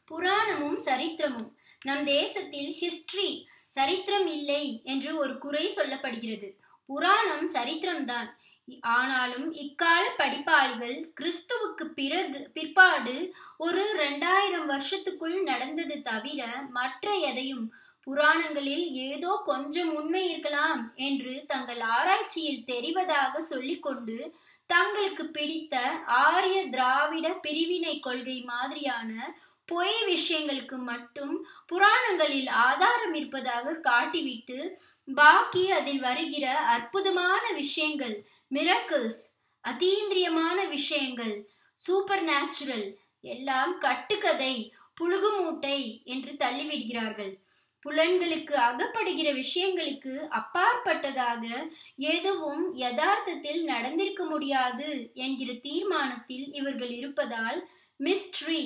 புராணமும் சரித்திரமும் நம் தேசத்தில் ஹிஸ்டரி சரித்திரம் இல்லை என்று ஒரு குறை சொல்லப்படுகிறது புராணம் சரித்திரம்தான் ஆனாலும் இக்கால படிப்பாளிகள் கிறிஸ்துவுக்கு பிறகு பிற்பாடு ஒரு ரெண்டாயிரம் வருஷத்துக்குள் நடந்தது தவிர மற்ற எதையும் புராணங்களில் ஏதோ கொஞ்சம் உண்மை இருக்கலாம் என்று தங்கள் ஆராய்ச்சியில் தெரிவதாக சொல்லிக்கொண்டு தங்களுக்கு பிடித்த ஆரிய திராவிட பிரிவினை கொள்கை மாதிரியான பொய் விஷயங்களுக்கு மட்டும் புராணங்களில் ஆதாரம் இருப்பதாக காட்டிவிட்டு பாக்கி அதில் வருகிற அற்புதமான விஷயங்கள் மிரக்கிள்ஸ் அதீந்திரியமான விஷயங்கள் சூப்பர் நேச்சுரல் எல்லாம் கட்டுக்கதை புழுகு மூட்டை என்று தள்ளிவிடுகிறார்கள் புலன்களுக்கு அகப்படுகிற விஷயங்களுக்கு அப்பாற்பட்டதாக எதுவும் யதார்த்தத்தில் நடந்திருக்க முடியாது என்கிற தீர்மானத்தில் இவர்கள் இருப்பதால் மிஸ்ட்ரி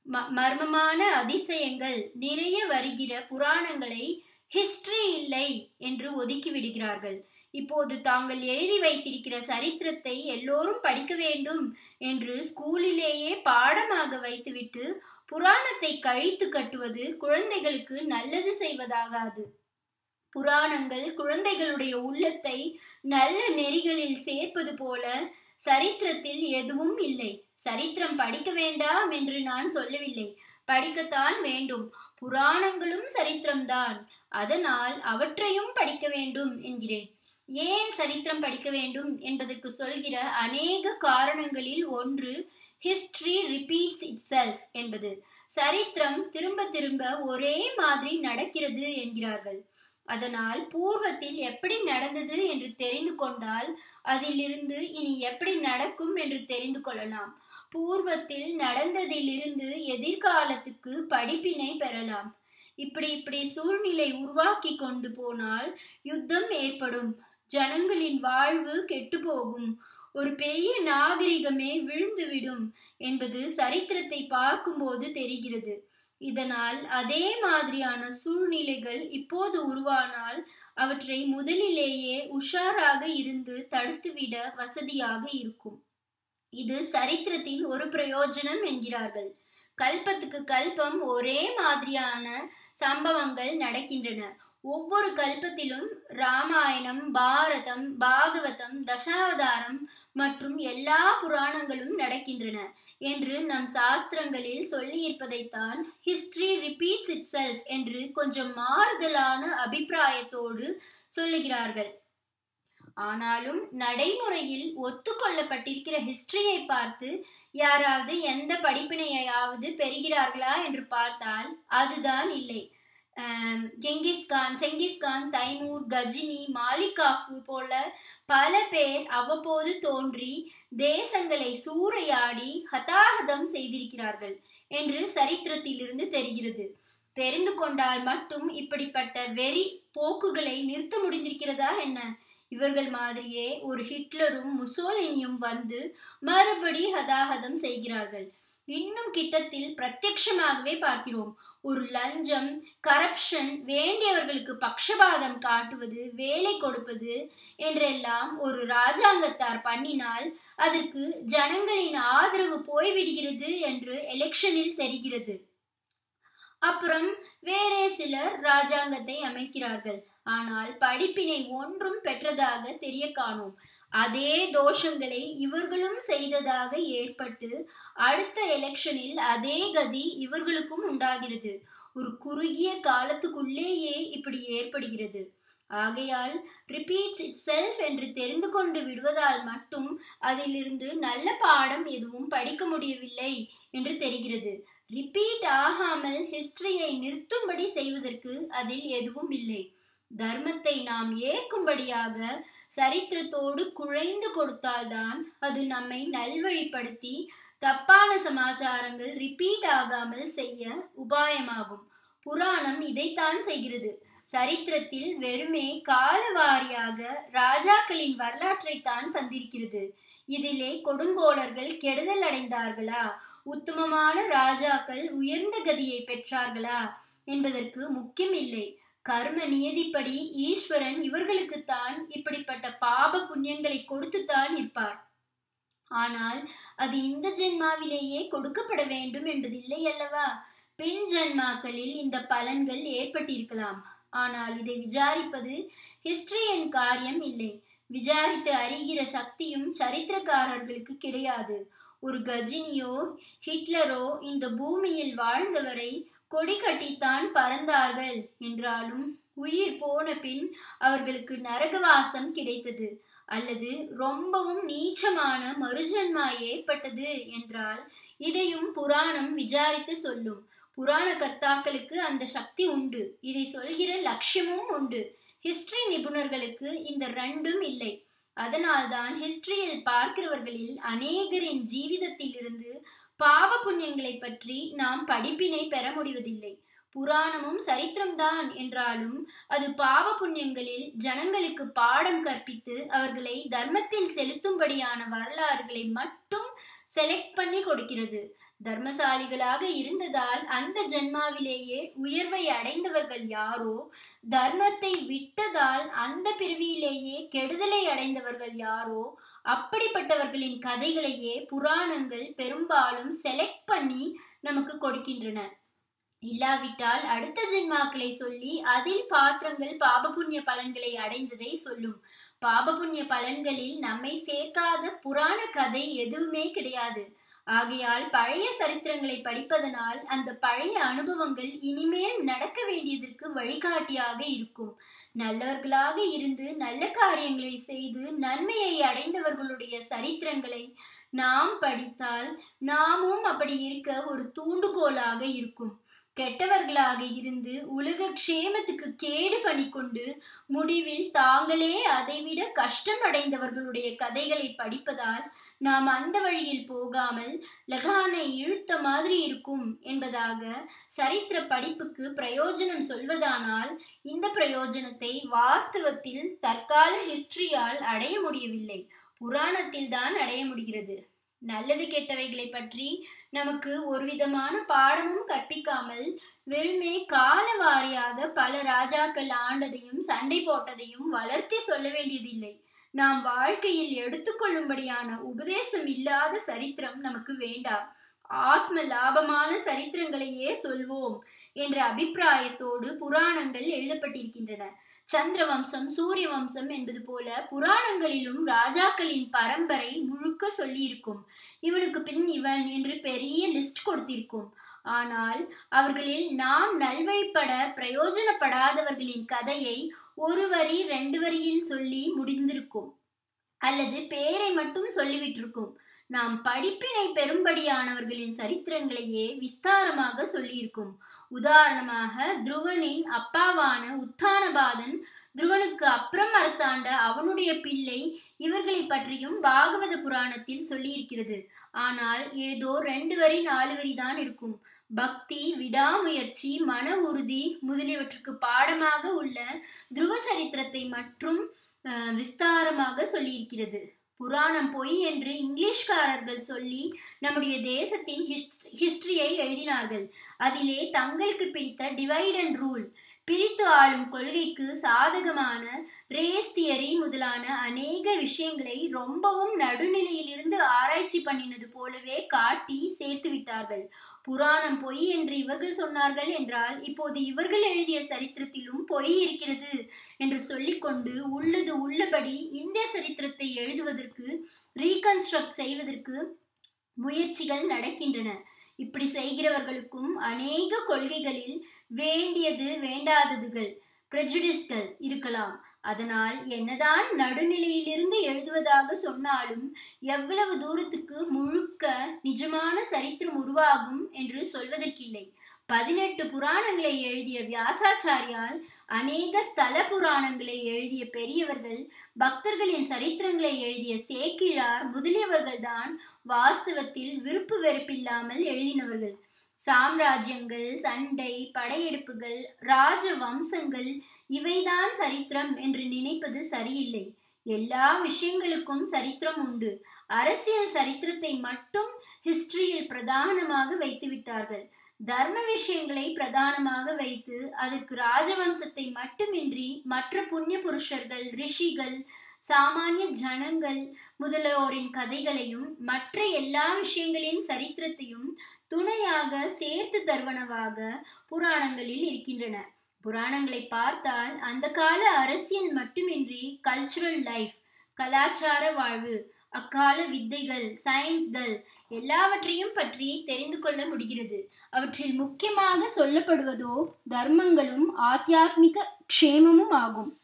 மர்மமான அதிசயங்கள் நிறைய வருகிற புராணங்களை ஹிஸ்டரி இல்லை என்று ஒதுக்கி விடுகிறார்கள் இப்போது தாங்கள் எழுதி வைத்திருக்கிற சரித்திரத்தை எல்லோரும் படிக்க வேண்டும் என்று ஸ்கூலிலேயே பாடமாக வைத்துவிட்டு புராணத்தை கழித்து கட்டுவது குழந்தைகளுக்கு நல்லது செய்வதாகாது புராணங்கள் குழந்தைகளுடைய உள்ளத்தை நல்ல நெறிகளில் சேர்ப்பது போல சரித்திரத்தில் எதுவும் இல்லை சரித்திரம் படிக்க வேண்டாம் என்று நான் சொல்லவில்லை படிக்கத்தான் வேண்டும் புராணங்களும் சரித்திரம்தான் அதனால் அவற்றையும் படிக்க வேண்டும் என்கிறேன் ஏன் சரித்திரம் படிக்க வேண்டும் என்பதற்கு சொல்கிற அநேக காரணங்களில் ஒன்று ஹிஸ்டரி ரிப்பீட்ஸ் இட் செல்ஃப் என்பது சரித்திரம் திரும்ப திரும்ப ஒரே மாதிரி நடக்கிறது என்கிறார்கள் அதனால் பூர்வத்தில் எப்படி நடந்தது என்று தெரிந்து கொண்டால் அதிலிருந்து இனி எப்படி நடக்கும் என்று தெரிந்து கொள்ளலாம் பூர்வத்தில் நடந்ததிலிருந்து எதிர்காலத்துக்கு படிப்பினை பெறலாம் இப்படி இப்படி சூழ்நிலை உருவாக்கி கொண்டு போனால் யுத்தம் ஏற்படும் ஜனங்களின் வாழ்வு கெட்டு போகும் ஒரு பெரிய நாகரிகமே விழுந்துவிடும் என்பது சரித்திரத்தை பார்க்கும்போது தெரிகிறது இதனால் அதே மாதிரியான சூழ்நிலைகள் இப்போது உருவானால் அவற்றை முதலிலேயே உஷாராக இருந்து தடுத்துவிட வசதியாக இருக்கும் இது சரித்திரத்தின் ஒரு பிரயோஜனம் என்கிறார்கள் கல்பத்துக்கு கல்பம் ஒரே மாதிரியான சம்பவங்கள் நடக்கின்றன ஒவ்வொரு கல்பத்திலும் ராமாயணம் பாரதம் பாகவதம் தசாவதாரம் மற்றும் எல்லா புராணங்களும் நடக்கின்றன என்று நம் சாஸ்திரங்களில் சொல்லியிருப்பதைத்தான் ஹிஸ்டரி ரிப்பீட்ஸ் இட் செல்ஃப் என்று கொஞ்சம் மாறுதலான அபிப்பிராயத்தோடு சொல்லுகிறார்கள் ஆனாலும் நடைமுறையில் ஒத்துக்கொள்ளப்பட்டிருக்கிற ஹிஸ்டரியை பார்த்து யாராவது எந்த படிப்பினையாவது பெறுகிறார்களா என்று பார்த்தால் அதுதான் இல்லை Genghis Khan Genghis Khan Timur Ghazni Malik Kafur போல பல பேர் அவ்வப்போது தோன்றி தேசங்களை சூறையாடி ஹதாஹதம் செய்திருக்கிறார்கள் என்று சரித்திரத்திலிருந்து தெரிகிறது தெரிந்து கொண்டால் மட்டும் இப்படிப்பட்ட வெறி போக்குகளை நிறுத்த முடிந்திருக்கிறதா என்ன இவர்கள் மாதிரியே ஒரு ஹிட்லரும் முசோலினியும் வந்து மறுபடி ஹதாஹதம் செய்கிறார்கள் இன்னும் கிட்டத்தில் பிரத்யட்சமாகவே பார்க்கிறோம் ஒரு லஞ்சம் கரப்ஷன் வேண்டியவர்களுக்கு பக்ஷபாதம் காட்டுவது வேலை கொடுப்பது என்றெல்லாம் ஒரு ராஜாங்கத்தார் பண்ணினால் அதற்கு ஜனங்களின் ஆதரவு போய்விடுகிறது என்று எலெக்ஷனில் தெரிகிறது அப்புறம் வேறே சிலர் ராஜாங்கத்தை அமைக்கிறார்கள் ஆனால் படிப்பினை ஒன்றும் பெற்றதாக தெரிய காணோம் அதே தோஷங்களை இவர்களும் செய்ததாக ஏற்பட்டு அடுத்த எலெக்ஷனில் அதே கதி இவர்களுக்கும் உண்டாகிறது ஒரு குறுகிய காலத்துக்குள்ளேயே இப்படி ஏற்படுகிறது ஆகையால் ரிப்பீட்ஸ் இட் செல்ஃப் என்று தெரிந்து கொண்டு விடுவதால் மட்டும் அதிலிருந்து நல்ல பாடம் எதுவும் படிக்க முடியவில்லை என்று தெரிகிறது ரிப்பீட் ஆகாமல் ஹிஸ்டரியை நிறுத்தும்படி செய்வதற்கு அதில் எதுவும் இல்லை தர்மத்தை நாம் ஏற்கும்படியாக சரித்திரத்தோடு குழைந்து கொடுத்தால்தான் அது நம்மை நல்வழிப்படுத்தி தப்பான சமாச்சாரங்கள் ரிப்பீட் ஆகாமல் செய்ய உபாயமாகும் புராணம் இதைத்தான் செய்கிறது சரித்திரத்தில் வெறுமே காலவாரியாக ராஜாக்களின் வரலாற்றை தான் தந்திருக்கிறது இதிலே கொடுங்கோளர்கள் கெடுதல் அடைந்தார்களா உத்தமமான ராஜாக்கள் உயர்ந்த கதியை பெற்றார்களா என்பதற்கு முக்கியம் இல்லை கர்ம நியதிப்படி ஈஸ்வரன் இவர்களுக்குத்தான் இப்படிப்பட்ட பாப புண்ணியங்களை கொடுத்துத்தான் இருப்பார் ஆனால் அது இந்த ஜென்மாவிலேயே கொடுக்கப்பட வேண்டும் என்பதில்லை அல்லவா பின் ஜன்மாக்களில் இந்த பலன்கள் ஏற்பட்டிருக்கலாம் ஆனால் இதை விசாரிப்பது ஹிஸ்டரியின் காரியம் இல்லை விசாரித்து அறிகிற சக்தியும் சரித்திரக்காரர்களுக்கு கிடையாது ஒரு கஜினியோ ஹிட்லரோ இந்த பூமியில் வாழ்ந்தவரை கொடி கட்டித்தான் பறந்தார்கள் என்றாலும் உயிர் போன பின் அவர்களுக்கு நரகவாசம் கிடைத்தது அல்லது ரொம்பவும் நீச்சமான மறுஜன்மா ஏற்பட்டது என்றால் இதையும் புராணம் விசாரித்து சொல்லும் புராண கர்த்தாக்களுக்கு அந்த சக்தி உண்டு இதை சொல்கிற லட்சியமும் உண்டு ஹிஸ்டரி நிபுணர்களுக்கு இந்த ரெண்டும் இல்லை அதனால்தான் ஹிஸ்டரியில் பார்க்கிறவர்களில் அநேகரின் ஜீவிதத்தில் இருந்து பாவ புண்ணியங்களை பற்றி நாம் படிப்பினை பெற முடிவதில்லை புராணமும் சரித்திரம்தான் என்றாலும் அது பாவ புண்ணியங்களில் ஜனங்களுக்கு பாடம் கற்பித்து அவர்களை தர்மத்தில் செலுத்தும்படியான வரலாறுகளை மட்டும் செலக்ட் பண்ணி கொடுக்கிறது தர்மசாலிகளாக இருந்ததால் அந்த ஜென்மாவிலேயே உயர்வை அடைந்தவர்கள் யாரோ தர்மத்தை விட்டதால் அந்த பிறவியிலேயே கெடுதலை அடைந்தவர்கள் யாரோ அப்படிப்பட்டவர்களின் கதைகளையே புராணங்கள் பெரும்பாலும் செலக்ட் பண்ணி நமக்கு கொடுக்கின்றன இல்லாவிட்டால் அடுத்த ஜென்மாக்களை சொல்லி அதில் பாத்திரங்கள் பாப புண்ணிய பலன்களை அடைந்ததை சொல்லும் பாப புண்ணிய பலன்களில் நம்மை சேர்க்காத புராண கதை எதுவுமே கிடையாது ஆகையால் பழைய சரித்திரங்களை படிப்பதனால் அந்த பழைய அனுபவங்கள் இனிமேல் நடக்க வேண்டியதற்கு வழிகாட்டியாக இருக்கும் நல்லவர்களாக இருந்து நல்ல காரியங்களை செய்து நன்மையை அடைந்தவர்களுடைய சரித்திரங்களை நாம் படித்தால் நாமும் அப்படி இருக்க ஒரு தூண்டுகோலாக இருக்கும் கெட்டவர்களாக இருந்து உலக க்ஷேமத்துக்கு கேடு பண்ணிக்கொண்டு முடிவில் தாங்களே அதைவிட கஷ்டம் அடைந்தவர்களுடைய கதைகளை படிப்பதால் நாம் அந்த வழியில் போகாமல் லகானை இழுத்த மாதிரி இருக்கும் என்பதாக சரித்திர படிப்புக்கு பிரயோஜனம் சொல்வதானால் இந்த பிரயோஜனத்தை வாஸ்தவத்தில் தற்கால ஹிஸ்டரியால் அடைய முடியவில்லை புராணத்தில் தான் அடைய முடிகிறது நல்லது கெட்டவைகளை பற்றி நமக்கு ஒரு விதமான பாடமும் கற்பிக்காமல் வெறுமே கால வாரியாக பல ராஜாக்கள் ஆண்டதையும் சண்டை போட்டதையும் வளர்த்தி சொல்ல வேண்டியதில்லை நாம் வாழ்க்கையில் எடுத்துக்கொள்ளும்படியான உபதேசம் இல்லாத சரித்திரம் நமக்கு வேண்டாம் ஆத்ம லாபமான சரித்திரங்களையே சொல்வோம் என்ற அபிப்பிராயத்தோடு புராணங்கள் எழுதப்பட்டிருக்கின்றன சந்திர வம்சம் சூரிய வம்சம் என்பது போல புராணங்களிலும் ராஜாக்களின் பரம்பரை முழுக்க சொல்லியிருக்கும் இவனுக்கு பின் இவன் என்று பெரிய லிஸ்ட் கொடுத்திருக்கும் ஆனால் அவர்களில் நாம் நல்வழிப்பட பிரயோஜனப்படாதவர்களின் கதையை ஒரு வரி ரெண்டு வரியில் சொல்லி முடிந்திருக்கும் அல்லது பேரை மட்டும் சொல்லிவிட்டிருக்கும் நாம் படிப்பினை பெரும்படியானவர்களின் சரித்திரங்களையே விஸ்தாரமாக சொல்லியிருக்கும் உதாரணமாக துருவனின் அப்பாவான உத்தானபாதன் துருவனுக்கு அப்புறம் அரசாண்ட அவனுடைய பிள்ளை இவர்களை பற்றியும் பாகவத புராணத்தில் சொல்லியிருக்கிறது ஆனால் ஏதோ ரெண்டு வரி நாலு வரி தான் இருக்கும் பக்தி விடாமுயற்சி மன உறுதி முதலியவற்றுக்கு பாடமாக உள்ள துருவ சரித்திரத்தை மற்றும் விஸ்தாரமாக சொல்லியிருக்கிறது புராணம் பொய் என்று இங்கிலீஷ்காரர்கள் சொல்லி நம்முடைய தேசத்தின் ஹிஸ்டரியை எழுதினார்கள் அதிலே தங்களுக்கு பிடித்த டிவைட் அண்ட் ரூல் பிரித்து ஆளும் கொள்கைக்கு சாதகமான ரேஸ் தியரி முதலான அநேக விஷயங்களை ரொம்பவும் நடுநிலையிலிருந்து ஆராய்ச்சி பண்ணினது போலவே காட்டி சேர்த்து விட்டார்கள் புராணம் பொய் என்று இவர்கள் சொன்னார்கள் என்றால் இப்போது இவர்கள் எழுதிய சரித்திரத்திலும் பொய் இருக்கிறது என்று சொல்லிக்கொண்டு உள்ளது உள்ளபடி இந்த சரித்திரத்தை எழுதுவதற்கு ரீகன்ஸ்ட்ரக்ட் செய்வதற்கு முயற்சிகள் நடக்கின்றன இப்படி செய்கிறவர்களுக்கும் அநேக கொள்கைகளில் வேண்டியது வேண்டாததுகள் பிரஜுடிஸ்கள் இருக்கலாம் அதனால் என்னதான் நடுநிலையிலிருந்து எழுதுவதாக சொன்னாலும் எவ்வளவு தூரத்துக்கு முழுக்க நிஜமான சரித்திரம் உருவாகும் என்று சொல்வதற்கில்லை பதினெட்டு புராணங்களை எழுதிய வியாசாச்சாரியால் அநேக ஸ்தல புராணங்களை எழுதிய பெரியவர்கள் பக்தர்களின் சரித்திரங்களை எழுதிய சேக்கிழார் முதலியவர்கள்தான் வாஸ்தவத்தில் விருப்பு வெறுப்பில்லாமல் எழுதினவர்கள் சாம்ராஜ்யங்கள் சண்டை படையெடுப்புகள் ராஜ வம்சங்கள் இவைதான் சரித்திரம் என்று நினைப்பது சரியில்லை எல்லா விஷயங்களுக்கும் சரித்திரம் உண்டு அரசியல் சரித்திரத்தை மட்டும் ஹிஸ்டரியில் பிரதானமாக வைத்து விட்டார்கள் தர்ம விஷயங்களை பிரதானமாக வைத்து அதற்கு ராஜவம்சத்தை மட்டுமின்றி மற்ற புண்ணிய புருஷர்கள் ரிஷிகள் சாமானிய ஜனங்கள் முதலியோரின் கதைகளையும் மற்ற எல்லா விஷயங்களின் சரித்திரத்தையும் துணையாக சேர்த்து தருவனவாக புராணங்களில் இருக்கின்றன புராணங்களை பார்த்தால் அந்த கால அரசியல் மட்டுமின்றி கல்ச்சுரல் லைஃப் கலாச்சார வாழ்வு அக்கால வித்தைகள் சயின்ஸ்கள் எல்லாவற்றையும் பற்றி தெரிந்து கொள்ள முடிகிறது அவற்றில் முக்கியமாக சொல்லப்படுவதோ தர்மங்களும் ஆத்தியாத்மிக க்ஷேமமும் ஆகும்